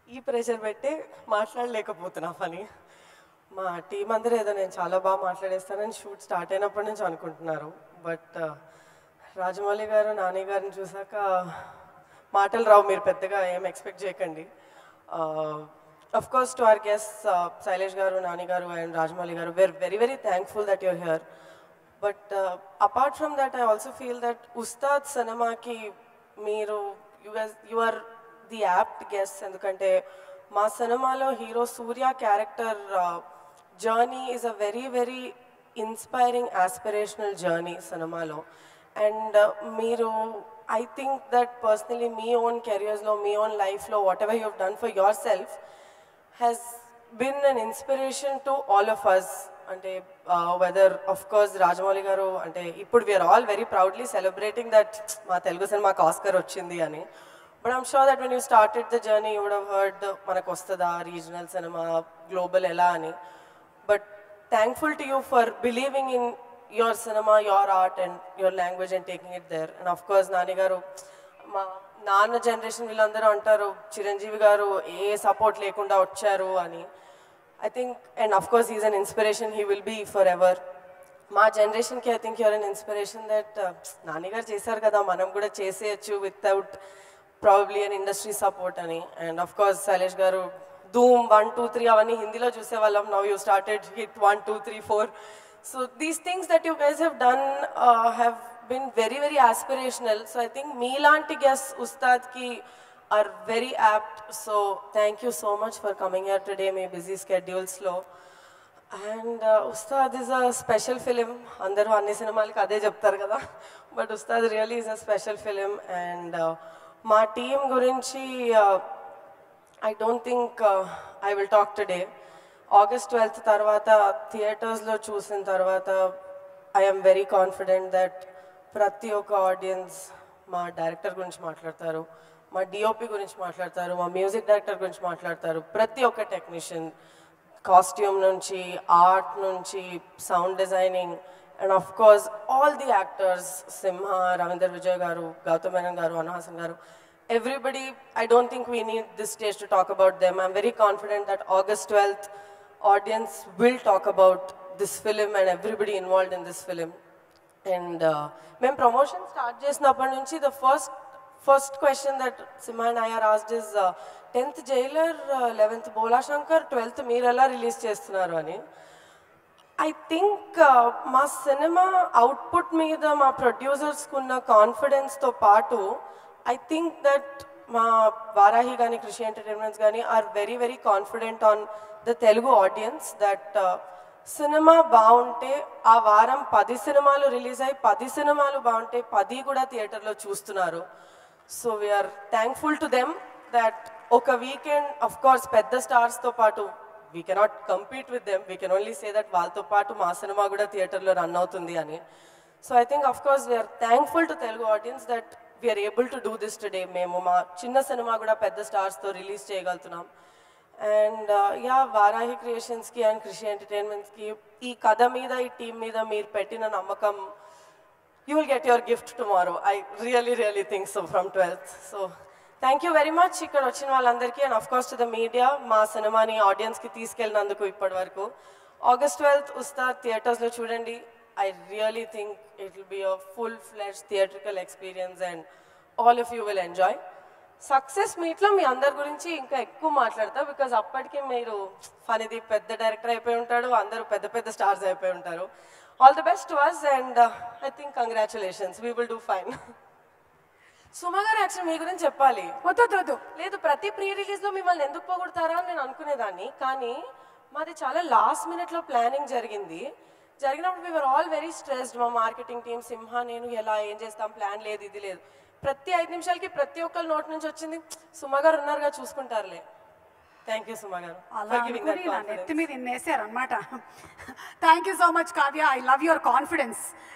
ఈ ప్రెషర్ పెట్టి మాట్లాడలేకపోతున్నా పని మా టీం అందరూ ఏదో నేను చాలా బాగా మాట్లాడేస్తానని షూట్ స్టార్ట్ అయినప్పటి నుంచి అనుకుంటున్నారు బట్ రాజమౌళి గారు నాని గారిని చూసాక మాటలు రావు మీరు పెద్దగా ఏం ఎక్స్పెక్ట్ చేయకండి of course to our guest Shailesh garu Nani garu and Rajamouli garu we're very very thankful that you're here but apart from that I also feel that Ustad సినిమాకి మీరు you are the apt guest ఎందుకంటే మా సినిమాలో hero Surya character journey is a very very inspiring aspirational journey సినిమాలో and మీరు I think that personally మీ own కెరియర్స్లో మీ ఓన్ లైఫ్లో whatever you done for yourself has been an inspiration to all of us అంటే whether of course Rajamouli garu అంటే ఇప్పుడు we're all very proudly celebrating that మా తెలుగు సినిమాకి ఆస్కర్ వచ్చింది అని but I'm sure that when you started the journey would have heard మనకు వస్తుందా regional cinema global ఎలా అని but thankful to you for believing in your cinema your art and your language and taking it there and of course Nani garu మా నాన్న generation వీళ్ళందరూ అంటారు చిరంజీవి గారు ఏ support లేకుండా వచ్చారు అని I think and of course is an inspiration he will be forever మా జనరేషన్కి I think you're an inspiration that నాన్నగారు చేశారు కదా మనం కూడా చేసేయచ్చు without probably an industry support అని and of course Shailesh garu Dhoom one two three అవన్నీ హిందీలో చూసేవాళ్ళం now you started hit one two three four so these things that you guys have done have been very very aspirational so I think మీలాంటి guest ఉస్తాద్కి are very apt so thank you so much for coming here today మీ busy స్కెడ్యూల్స్లో and Ustad is a special film అందరూ అన్ని సినిమాలకి అదే చెప్తారు కదా but Ustad really is a special film and మా టీం గురించి I don't think I will talk today August twelfth తర్వాత థియేటర్స్లో చూసిన తర్వాత ఐఎమ్ వెరీ కాన్ఫిడెంట్ దట్ ప్రతి ఒక్క ఆడియన్స్ మా డైరెక్టర్ గురించి మాట్లాడతారు మా డిఓపి గురించి మాట్లాడతారు మా మ్యూజిక్ డైరెక్టర్ గురించి మాట్లాడతారు ప్రతి ఒక్క టెక్నీషియన్ కాస్ట్యూమ్ నుంచి ఆర్ట్ నుంచి sound designing and of course all the actors Simha Ravinder Vijay garu Gautham Menon గారు అనుహాసన్ గారు everybody i don't think we need this stage to talk about them i'm very confident that august 12th audience will talk about this film and everybody involved in this film and uh, మేము promotion start చేసినప్పటి నుంచి the first first question that Simon IR asked is tenth Jailer eleventh Bhola Shankar twelfth మీరు ఎలా release చేస్తున్నారు అని I think మా cinema output మీద మా ప్రొడ్యూసర్స్కి ఉన్న కాన్ఫిడెన్స్తో పాటు ఐ థింక్ దట్ మా వారాహి కానీ కృషి ఎంటర్టైన్మెంట్స్ కానీ are very very confident on the Telugu audience that cinema బాగుంటే ఆ వారం పది సినిమాలు రిలీజ్ అయ్యి పది సినిమాలు బాగుంటే పది కూడా థియేటర్లో చూస్తున్నారు so we're thankful to them that ఒక వీకెండ్ అఫ్ కోర్స్ పెద్ద స్టార్స్తో పాటు we cannot compete with them we can only say that వాళ్ళతో పాటు మా సినిమా కూడా థియేటర్లో రన్ అవుతుంది అని so I think of course we're thankful to Telugu audience that we're able to do this today మేము మా చిన్న సినిమా కూడా పెద్ద స్టార్స్తో రిలీజ్ చేయగలుగుతున్నాం అండ్ యా వారాహి క్రియేషన్స్కి అండ్ కృషి ఎంటర్టైన్మెంట్స్కి ఈ కథ మీద ఈ టీం మీద మీరు పెట్టిన నమ్మకం you will get your gift tomorrow I really really think so from twelfth so thank you very much ఇక్కడ వచ్చిన వాళ్ళందరికీ and of course to the media మా సినిమాని ఆడియన్స్కి తీసుకెళ్ళినందుకు ఇప్పటి వరకు ఆగస్ట్ ట్వెల్త్ ఉస్తాద్ థియేటర్స్లో చూడండి I really think it will be a full flesh theatrical experience and all of you will enjoy success మీట్లో మీ అందరి గురించి ఇంకా ఎక్కువ మాట్లాడతా బికాజ్ అప్పటికి మీరు ఫనిది పెద్ద డైరెక్టర్ అయిపోయి ఉంటాడు అందరూ పెద్ద పెద్ద స్టార్స్ అయిపోయి ఉంటారు all the best was and I think congratulations we will do fine Suma garu actual మీ గురించి చెప్పాలి వద్దు వద్దు, వద్దు లేదు ప్రతి ప్రీ రిలీజ్ లో మిమ్మల్ని ఎందుకు పోగొడతారా అని నేను అనుకునేదాన్ని కానీ మాది చాలా లాస్ట్ మినిట్ లో ప్లానింగ్ జరిగింది జరిగినప్పుడు వీఆర్ ఆల్ వెరీ స్ట్రెస్డ్ మా మార్కెటింగ్ టీమ్ సింహ నేను ఎలా ఏం చేస్తాం ప్లాన్ లేదు ఇది లేదు ప్రతి ఐదు నిమిషాలకి ప్రతి ఒక్కరి నోట్ నుంచి వచ్చింది సుమ గారు ఉన్నారుగా చూసుకుంటారులే థ్యాంక్ యూ సుమ గారు అలా for giving that అనుకుని నా confidence. నెత్తి మీద ఇన్నేసారు అనమాట thank you so much Kavya I love your confidence